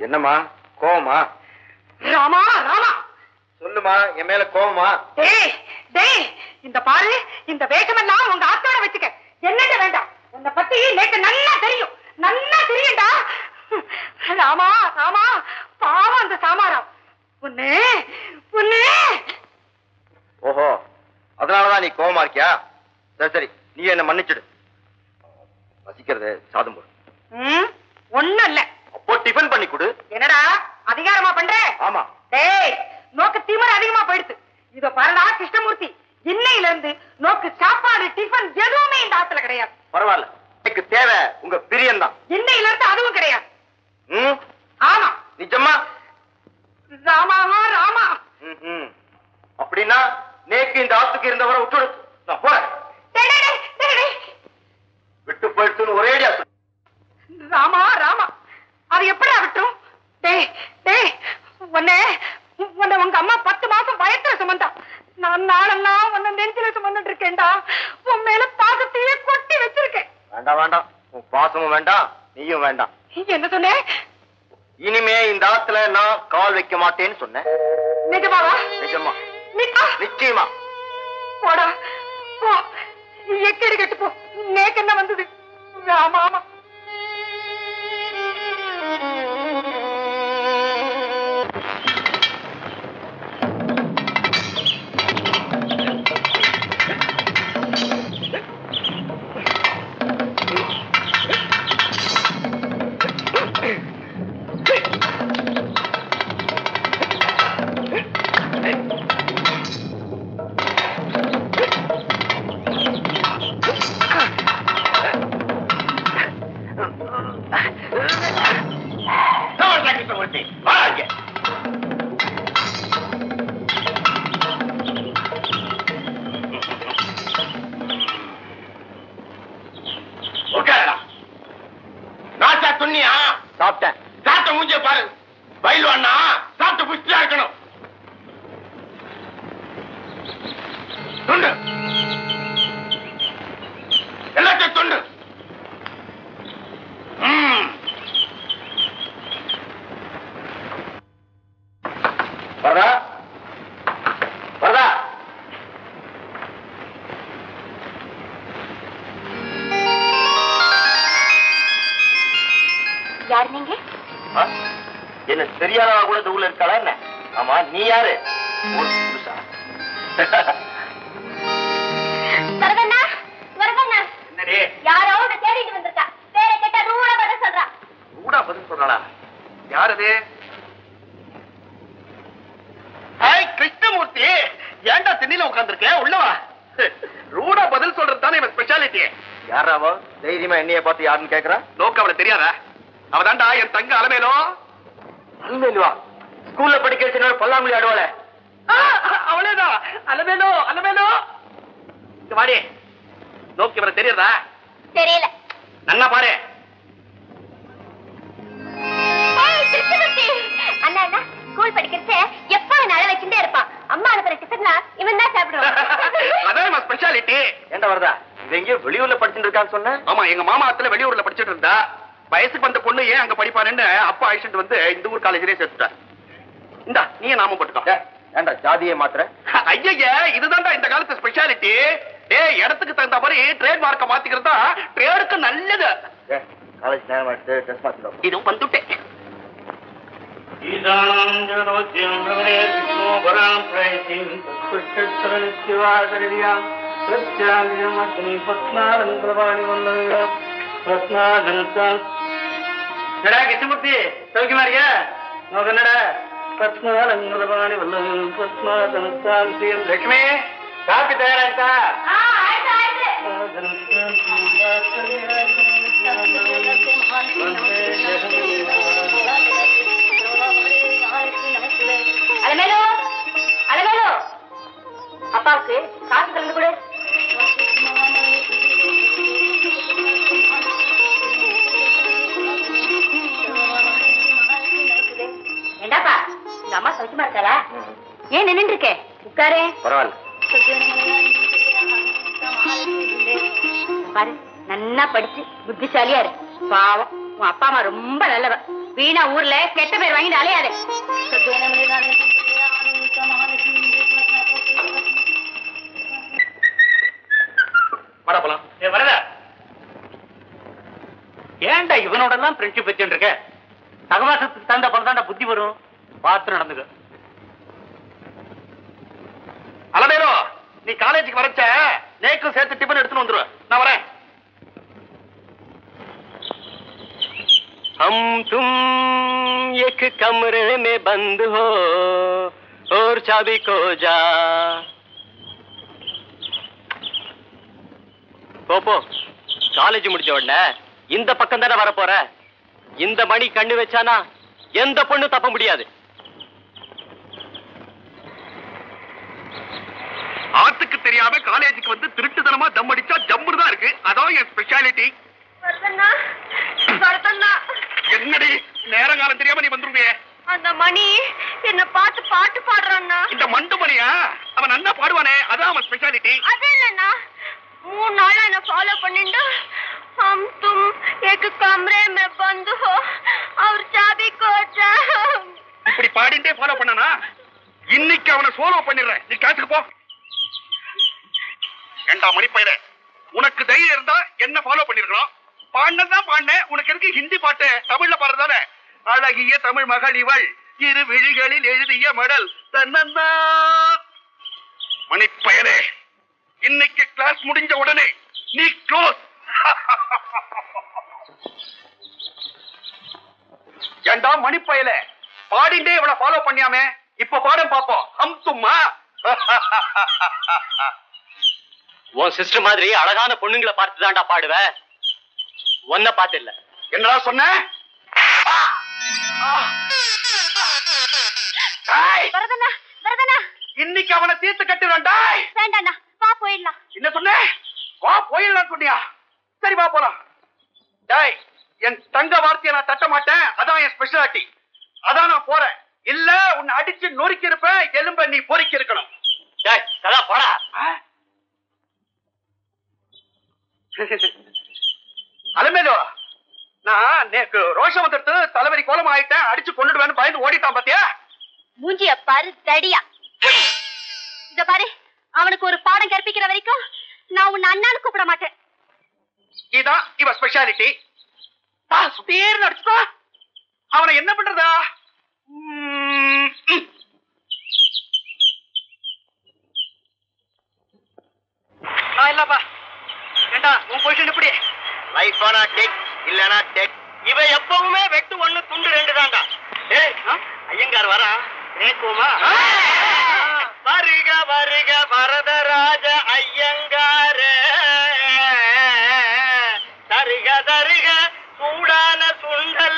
என்னம்மா கோவமா ராமா ராமா சொல்லுமா என் மேல கோவமா டேய் டேய் இந்த பாரு இந்த வேஷமெல்லாம் உங்க ஆத்தோட வச்சுக்க என்னட்ட வேண்டாம் உன்னை பத்தி நேத்து நல்லா தெரியும் நல்லா தெரியும்டா ராமா ராமா பாவம் அந்த சாமாராம் உன்னே உன்னே ஓஹோ அதனாலதான் நீ கோவமா இருக்கியா சரி சரி நீ என்ன மன்னிச்சிடு வசிக்கிறது சாதம் போடு ம் ஒண்ணும் இல்ல அப்போ டிஃபன் பண்ணி கொடு என்னடா அதிகாரமா பண்ற ஆமா டேய் நோக்கு திமிர் அதிகமா போயிடுது இதோ பாருடா கிருஷ்ணமூர்த்தி இன்னையில இருந்து நோக்கு சாப்பாடு டிஃபன் எதுவுமே இந்த ஆத்துல கிடையாது பரவாயில்ல எனக்கு தேவை உங்க பிரியம் தான் இன்னையில இருந்து அதுவும் கிடையாது ம் ஆமா நிஜமா ராமாவா ராமா ம்ஹும். அப்படின்னா நேக்கு இந்த ஆத்துக்கு இருந்தவரை விட்டுடு நான் போறேன் டேய், டேய், டேய், டேய், டேய். விட்டு போயிடுச்சுன்னு ஒரேடியா சொல்லு ராமா ராமா அது எப்படிடா விட்டும் டேய் டேய் உன்னை உன்னை உங்க அம்மா பத்து மாசம் பயத்துல சுமந்தா நான் நாளெல்லாம் உன்னை நெஞ்சில சுமந்துட்டு இருக்கேன்டா உன் மேல பாசத்தையே கொட்டி வச்சிருக்கேன் வேண்டாம் வேண்டாம் உன் பாசமும் வேண்டாம் நீயும் வேண்டாம் என்ன சொன்னேன் இனிமே இந்த ஆத்துல நான் கால் வைக்க மாட்டேன்னு சொன்னேன் நிஜமாவா நிஜமா நிஜமா நிச்சயமா போடா போ எக்கடி கட்டு போ நேக்கு என்ன வந்தது ஆமா ஆமா ராஜா துண்ணியா சாப்பிட்டேன் சாப்பிட்ட மூஞ்சிய பாரு பயில் அண்ணா சாப்பிட்டு புஷ்டியா இருக்கணும் துண்டு எல்லாத்தையும் துண்டு ம். வரதா வரதா யார் நீங்க ஆ? என்ன தெரியாதவா கூட இந்த ஊர்ல இருக்காளா என்ன ஆமா நீ யாரு ஊர் புதுசா வரதண்ணா வரதண்ணா என்னடி யாரோ உன்னை தேடிட்டு வந்திருக்கா பேரை கேட்டா ரூட பதில் சொல்றா கூட பதில் சொல்றாளா யார் அது ஹாய் கிருஷ்ணமூர்த்தி ஏன்டா திண்ணில உட்கார்ந்திருக்க உள்ள வா ரூடா பதில் சொல்றது தானே இவன் ஸ்பெஷாலிட்டி யாராவோ தைரியமா என்னைய பார்த்து யாருன்னு கேக்குறா நோக்க அவளை தெரியாதா அவதான்டா என் தங்க அலமேலோ அல்மேலுவா ஸ்கூல்ல படிக்க வச்சு பல்லாங்குழி ஆடுவாள அவளேதான் அலமேலோ அலமேலோ இங்க வாடி நோக்கி இவரை தெரியுதா தெரியல நன்னா பாரு ஏய், கிருஷ்ணமூர்த்தி. அண்ணா அண்ணா ஸ்கூல் படிக்கிறச்ச எப்ப அவன் அழ வச்சுட்டே இருப்பான் அம்மா அனுப்புற டிஃபன்னா இவன் தான் சாப்பிடுவான் அதான் நம்ம ஸ்பெஷாலிட்டி ஏண்டா வரதா இது எங்கேயோ வெளியூர்ல படிச்சுட்டு இருக்கான்னு சொன்ன ஆமா எங்க மாமா அத்துல வெளியூர்ல படிச்சிட்டு இருந்தா வயசுக்கு வந்த பொண்ணு ஏன் அங்க படிப்பாருன்னு அப்பா அழைச்சிட்டு வந்து இந்த ஊர் காலேஜ்லயே சேர்த்துட்டார் இந்தா நீயே நாம போட்டுக்கோ ஏ, ஏண்டா ஜாதியை மாத்திர ஐயா இதுதான்டா இந்த காலத்து ஸ்பெஷாலிட்டி டேய் இடத்துக்கு தகுந்த மாதிரி ட்ரேட் மார்க்க மாத்திக்கிறது தான் ட்ரேடுக்கு நல்லது ஏ, காலேஜ் நேரம் ஆயிடுச்சு ட்ரெஸ் மாத்திடும் இதுவும் வந்துட்டேன் என்னடா கிருஷ்ணமூர்த்தி சௌக்கியமா இருக்கியா நோக்கு என்னடா லட்சுமி காப்பி தயாராயிட்டா ஆ, ஆயிட்டு, ஆயிட்டு. அலமேலு அலமேலு அப்பாவுக்கு காசு திறந்து கொடு என்னப்பா உங்க அம்மா சௌக்கியமா இருக்காரா ஏன் நின்னுட்டு இருக்கே உட்காரே பரவாயில்ல பாரு நன்னா படிச்சு புத்திசாலியா இரு பாவம் உன் அப்பா அம்மா ரொம்ப நல்லவ வீணா ஊர்ல கெட்ட பேர் வாங்கிட்டு அலையாத வர போலாம் ஏ வரதா ஏன்டா இவனோட எல்லாம் ஃப்ரெண்ட்ஷிப் வச்சுட்டு இருக்க சகவாசத்துக்கு தகுந்த போல தான்டா புத்தி வரும் பார்த்து நடந்துக்க அலமேலோ நீ காலேஜுக்கு வரச்ச நேக்கும் சேர்த்து டிஃபன் எடுத்துன்னு வந்துருவேன் நான் வரேன் हम तुम एक कमरे में बंद हो और चाबी को जा போ போ காலேஜ் முடிச்ச உடனே இந்த பக்கம் தானே வர போற இந்த மணி கண்ணு வச்சானா எந்த பொண்ணு தப்ப முடியாது ஆத்துக்கு தெரியாம காலேஜுக்கு வந்து திருட்டுத்தனமா தம் அடிச்சா ஜம்முன்னு தான் இருக்கு அதான் என் ஸ்பெஷாலிட்டி வரதண்ணா வரதண்ணா என்னடி நேரங்காலம் தெரியாம நீ வந்துருவியே அந்த மணி என்ன பார்த்து பாட்டு பாடுறான்னா இந்த மண்டு மணியா அவன் நன்னா பாடுவானே அதான் அவன் ஸ்பெஷாலிட்டி அது இல்லண்ணா மூணு நாளா என்ன ஃபாலோ பண்ணிட்டு ஹம் தும் ஏக் கமரே மே பந்து ஹோ और चाबी को जा இப்படி பாடிட்டே ஃபாலோ பண்ணானா இன்னைக்கு அவனை சோலோ பண்ணிடுறேன் நீ கிளாஸுக்கு போ ஏண்டா மணிப்பயிர உனக்கு தைரியம் இருந்தா என்ன ஃபாலோ பண்ணிருக்கலாம் பாடினதான் பாடினேன் உனக்கு எதுக்கு ஹிந்தி பாட்டு தமிழ்ல பாடுறதானே அழகிய தமிழ் மகள் இவள் இரு விழிகளில் எழுதிய மடல் தன்னன்னா மணிப்பயரே இன்னைக்கு கிளாஸ் முடிஞ்ச உடனே நீ க்ளோஸ் ஏண்டா மணிப்பயல பாடிண்டே இவளை ஃபாலோ பண்ணியாமே இப்ப பாடம் பாப்போம் ஹம் தும்மா உன் சிஸ்டர் மாதிரி அழகான பொண்ணுங்களை பார்த்து தான்டா பாடுவ உன்னை பார்த்து இல்ல என்னடா சொன்ன ஆ! ஆ! டேய், வரதண்ணா வரதண்ணா இன்னைக்கு அவனை தீர்த்து கட்டுறான்டாய் வேண்டாண்ணா வா போயிடலாம் என்ன சொன்ன வா போயிடலாம் சொன்னியா சரி வா போலாம் டேய் என் தங்க வார்த்தையை நான் தட்ட மாட்டேன் அதான் என் ஸ்பெஷாலிட்டி அதான் நான் போறேன் இல்ல உன்னை அடிச்சு நொறுக்கி இருப்பேன் எலும்ப நீ பொறுக்கி இருக்கணும் டேய் கதா போடா அலமேலோ நான் நேக்கு ரோஷம் வந்துட்டு தலைவரி கோலம் ஆயிட்டேன் அடிச்சு கொண்டுடுவேன்னு பயந்து ஓடிட்டான் பாத்தியா மூஞ்சிய பாரு தடியா இத பாரு அவனுக்கு ஒரு பாடம் கற்பிக்கிற வரைக்கும் நான் உன்னை அண்ணான்னு கூப்பிட மாட்டேன் இதான் இவ ஸ்பெஷாலிட்டி சுத்தீர்னு அடிச்சுக்கோ அவனை என்ன பண்றதா ம், ம். நான் இல்லப்பா ஏண்டா உன் பொசிஷன் எப்படி லைஃப் ஆனா டெக் இல்லனா டெக் இவ எப்பவுமே வெட்டு ஒண்ணு துண்டு ரெண்டு தான்டா டேய் ஐயங்கார் வரா கேக்குமா வருக வருக வரதராஜ ஐயங்கார தருக தருக சூடான சுண்டல்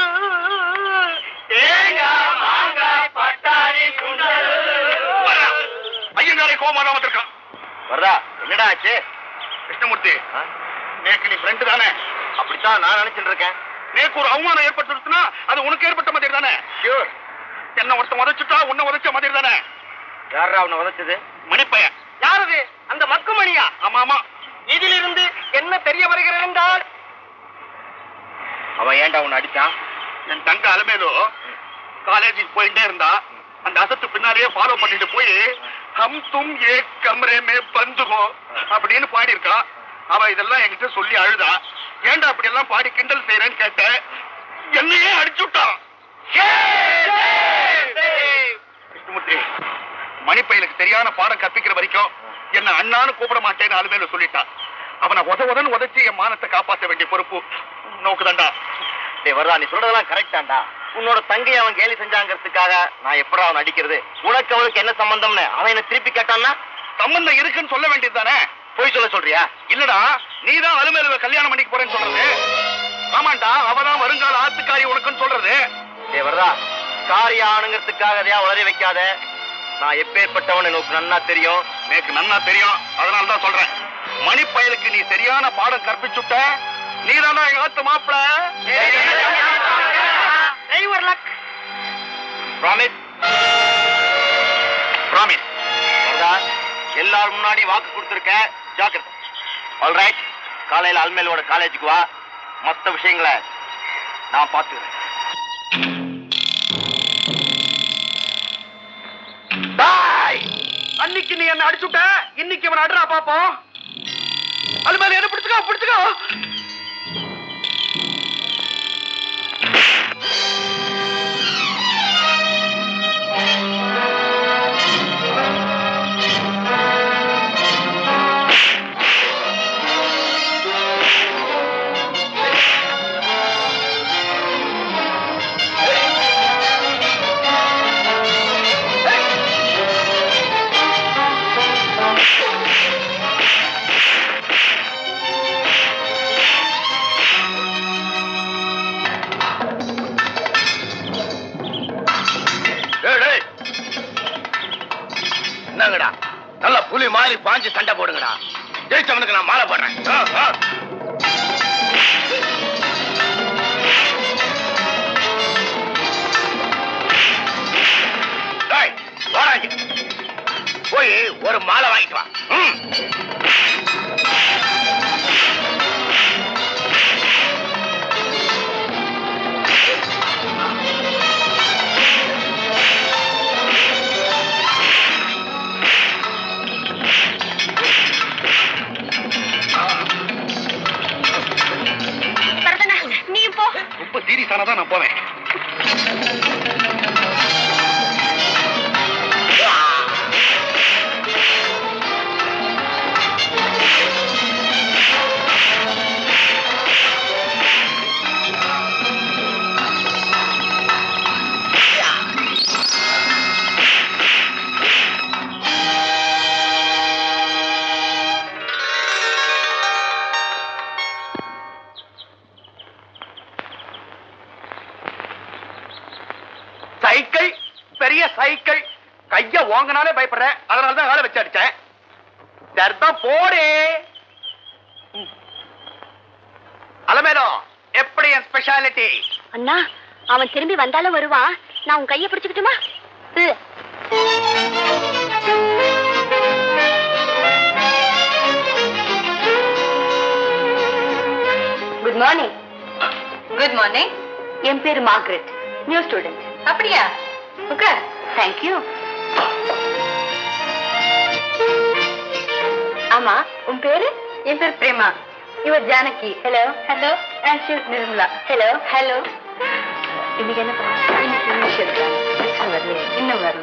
தேங்காய் மாங்காய் பட்டாணி சுண்டல் ஐயங்காரை கோமாதான் வந்திருக்கான் வரதா என்னடா ஆச்சு கிருஷ்ணமூர்த்தி ஆ? நேக்கு நீ ஃப்ரெண்டு தானே அப்படித்தான் நான் நினைச்சிட்டு இருக்கேன் நேக்கு ஒரு அவமானம் ஏற்பட்டுருச்சுன்னா அது உனக்கு ஏற்பட்ட மாதிரி தானே ஷூர் என்ன ஒருத்தன் உதைச்சுட்டா உன்னை உதைச்ச மாதிரி தானே யாரா அவனை உதச்சது மணிப்பையன் யாரது அந்த மக்குமணியா ஆமா ஆமா இதிலிருந்து என்ன தெரிய வருகிறது என்றால் அவன் ஏன்டா உன்னை அடிச்சான் என் தங்க அலமேலோ காலேஜுக்கு போயிட்டே இருந்தா அந்த அசத்து பின்னாலேயே ஃபாலோ பண்ணிட்டு போய் ஹம் தும் ஏ கமரே மே பந்துகோ அப்படின்னு பாடி இருக்கா அவ இதெல்லாம் என்கிட்ட சொல்லி அழுதா ஏன்டா அப்படி எல்லாம் பாடி கிண்டல் செய்யறேன்னு கேட்டேன் என்னையே அடிச்சு விட்டான் கிருஷ்ணமூர்த்தி மணிப்பையலுக்கு சரியான பாடம் கற்பிக்கிற வரைக்கும் என்ன அண்ணான்னு கூப்பிட மாட்டேன்னு அலுமேல சொல்லிட்டான் அவனை உத உதன்னு உதைச்சு என் மானத்தை காப்பாற்ற வேண்டிய பொறுப்பு நோக்குதாண்டா டேய் வரதா நீ சொல்றதெல்லாம் கரெக்டாண்டா உன்னோட தங்கையை அவன் கேலி செஞ்சாங்கிறதுக்காக நான் எப்படா அவன் அடிக்கிறது உனக்கு அவனுக்கு என்ன சம்பந்தம்னு அவன் என்ன திருப்பி கேட்டான்னா சம்பந்தம் இருக்குன்னு சொல்ல வேண்டியது தானே போய் சொல்ல சொல்றியா இல்லடா நீதான் அலுமேலுவை கல்யாணம் பண்ணிக்க போறேன்னு சொல்றது ஆமாண்டா அவதான் வருங்கால ஆத்துக்காரி உனக்குன்னு சொல்றது டேய் வரதா காரிய ஆணுங்கிறதுக்காக அதையா உளறி வைக்காத நான் எப்பேற்பட்டவன் எனக்கு நன்னா தெரியும் எனக்கு நன்னா தெரியும் அதனால தான் சொல்றேன் மணிப்பயலுக்கு நீ சரியான பாடம் கற்பிச்சுட்ட நீதானா எங்க ஆத்து மாப்பிள ப்ராமிஸ் ப்ராமிஸ் வரதா எல்லாரும் முன்னாடி வாக்கு கொடுத்துருக்க ஜாக்கிரதை ஆல்ரைட் காலையில அல்மேலோட காலேஜுக்கு வா மத்த விஷயங்களை நான் பார்த்துக்கிறேன் டாய்! அன்னைக்கு நீ என்ன அடிச்சுட்ட இன்னைக்கு இவன் அடுறா பாப்போம் அது மேல என்ன பிடிச்சுக்கோ பிடிச்சுக்கோ டேய், டேய். என்னங்கடா நல்ல புலி மாதிரி பாஞ்சு சண்டை போடுங்கடா ஜெயிச்சவனுக்கு நான் மாலை போடுறேன் ஆ, ஆ. டேய், வாடா இங்க. போய் ஒரு மாலை வாங்கிட்டு வா ம். பரதனா நீ போ ரொம்ப சீரியஸ் ஆனாதான் நான் போவேன் சைக்கிள் பெரிய சைக்கிள் கைய வாங்கினாலே பயப்படுறேன் அதனாலதான் வேலை வச்சு அடிச்சேன் சரிதான் போடு அலமேலோ எப்படி என் ஸ்பெஷாலிட்டி அண்ணா அவன் திரும்பி வந்தாலும் வருவான் நான் உன் கையை பிடிச்சுக்கிட்டுமா குட் மார்னிங் குட் மார்னிங் என் பேரு மார்கரெட் நியூ ஸ்டூடெண்ட் அப்படியா உட்கார் தேங்க்யூ ஆமா உன் பேரு என் பேர் பிரேமா இவர் Janaki hello hello and she Nirmala hello hello இன்னைக்கு என்ன பண்ண இன்னைக்கு இங்கிலீஷ் எடுக்கலாம் வரலையே இன்னும் வரல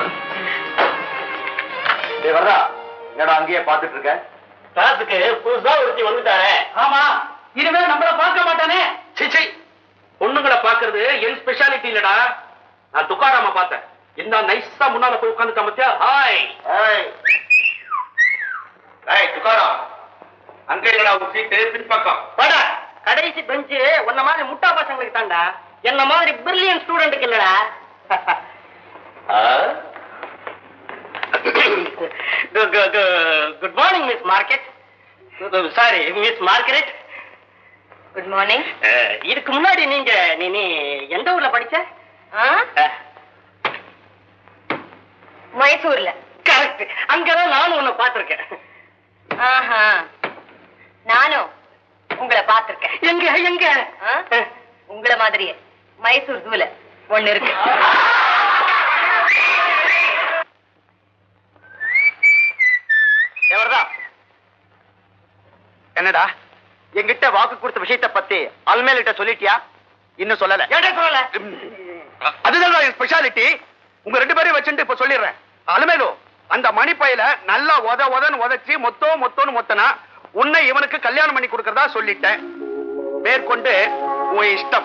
டேய் வர்றா என்னடா அங்கேயே பாத்துட்டு இருக்க கிளாஸுக்கு புதுசா ஒருத்தி வந்துட்டாரே ஆமா இனிமே நம்மள பார்க்க மாட்டானே சிச்சி பொண்ணுங்களை பாக்குறது என் ஸ்பெஷாலிட்டி இல்லடா நான் துக்காராம பார்த்தேன் என்ன நைஸா முன்னால போய் உட்காந்துட்டா மத்தியா ஹாய் ஏய் ஏய் துக்காராம் அங்க இல்லடா உன் சீட்டு பின்பக்கம் வாடா கடைசி பெஞ்சு உன்ன மாதிரி முட்டா பசங்களுக்கு தான்டா என்ன மாதிரி பிரில்லியன் ஸ்டூடெண்ட்டுக்கு இல்லடா good morning miss Margaret sorry miss Margaret good morning இதுக்கு முன்னாடி நீங்க நீ நீ எந்த ஊர்ல படிச்ச மைசூர்ல கரெக்ட் அங்கதான் நானும் உன்னை பார்த்திருக்கேன் ஆஹா நானும் உங்களை பார்த்திருக்கேன் எங்க எங்க ஆ? உங்கள மாதிரியே மைசூர் ஜூல ஒண்ணு இருக்கு எவர்தான் என்னடா என்கிட்ட வாக்கு கொடுத்த விஷயத்தை பத்தி அல்மேலிட்ட சொல்லிட்டியா இன்னும் சொல்லல ஏன்டா சொல்லல அதுதான் என் ஸ்பெஷாலிட்டி உங்க ரெண்டு பேரையும் வச்சுட்டு இப்ப சொல்லிடுறேன் அலமேலு அந்த மணிப்பையில நல்லா உத உதன்னு உதைச்சு மொத்தோ மொத்தோன்னு மொத்தனா உன்னை இவனுக்கு கல்யாணம் பண்ணி கொடுக்கறதா சொல்லிட்டேன் மேற்கொண்டு உன் இஷ்டம்